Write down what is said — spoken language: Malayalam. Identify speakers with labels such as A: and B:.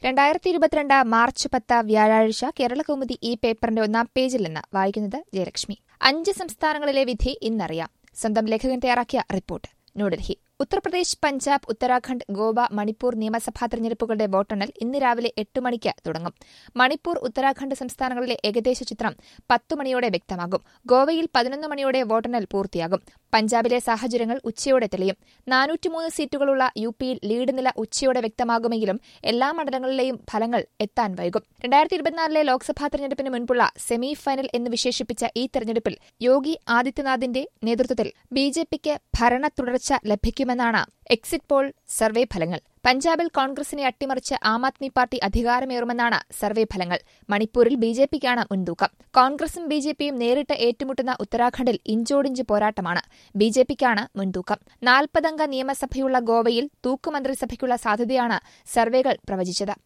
A: രണ്ടായിരത്തി ഇരുപത്തിരണ്ട് മാർച്ച് പത്ത് വ്യാഴാഴ്ച കേരളകൗമുദി ഈ പേപ്പറിന്റെ ഒന്നാം പേജിൽ നിന്ന് വായിക്കുന്നത് ജയലക്ഷ്മി അഞ്ച് സംസ്ഥാനങ്ങളിലെ വിധി ഇന്നറിയാം സ്വന്തം ലേഖകൻ തയ്യാറാക്കിയ റിപ്പോർട്ട് ന്യൂഡൽഹി ഉത്തർപ്രദേശ് പഞ്ചാബ് ഉത്തരാഖണ്ഡ് ഗോവ മണിപ്പൂർ നിയമസഭാ തെരഞ്ഞെടുപ്പുകളുടെ വോട്ടെണ്ണൽ ഇന്ന് രാവിലെ എട്ട് മണിക്ക് തുടങ്ങും മണിപ്പൂർ ഉത്തരാഖണ്ഡ് സംസ്ഥാനങ്ങളിലെ ഏകദേശ ചിത്രം പത്തു മണിയോടെ വ്യക്തമാകും ഗോവയിൽ പതിനൊന്ന് മണിയോടെ വോട്ടെണ്ണൽ പൂർത്തിയാകും പഞ്ചാബിലെ സാഹചര്യങ്ങൾ ഉച്ചയോടെ തെളിയും നാനൂറ്റിമൂന്ന് സീറ്റുകളുള്ള യു പിയിൽ ലീഡ് നില ഉച്ചയോടെ വ്യക്തമാകുമെങ്കിലും എല്ലാ മണ്ഡലങ്ങളിലെയും ഫലങ്ങൾ എത്താൻ വൈകും രണ്ടായിരത്തി ഇരുപത്തിനാലിലെ ലോക്സഭാ തെരഞ്ഞെടുപ്പിന് മുൻപുള്ള സെമി ഫൈനൽ എന്ന് വിശേഷിപ്പിച്ച ഈ തെരഞ്ഞെടുപ്പിൽ യോഗി ആദിത്യനാഥിന്റെ നേതൃത്വത്തിൽ ബി ജെ പിക്ക് ഭരണ തുടർച്ച ലഭിക്കുമെന്നാണ് എക്സിറ്റ് പോൾ സർവേ ഫലങ്ങൾ പഞ്ചാബിൽ കോൺഗ്രസിനെ അട്ടിമറിച്ച് ആം ആദ്മി പാർട്ടി അധികാരമേറുമെന്നാണ് സർവേ ഫലങ്ങൾ മണിപ്പൂരിൽ ബി ജെ പിക്കാണ് മുൻതൂക്കം കോൺഗ്രസും ബി ജെ പിയും നേരിട്ട് ഏറ്റുമുട്ടുന്ന ഉത്തരാഖണ്ഡിൽ ഇഞ്ചോടിഞ്ച് പോരാട്ടമാണ് ബി ജെ പിക്കാണ് മുൻതൂക്കം നാൽപ്പതംഗ നിയമസഭയുള്ള ഗോവയിൽ തൂക്കുമന്ത്രിസഭയ്ക്കുള്ള സാധ്യതയാണ് സർവേകൾ പ്രവചിച്ചത്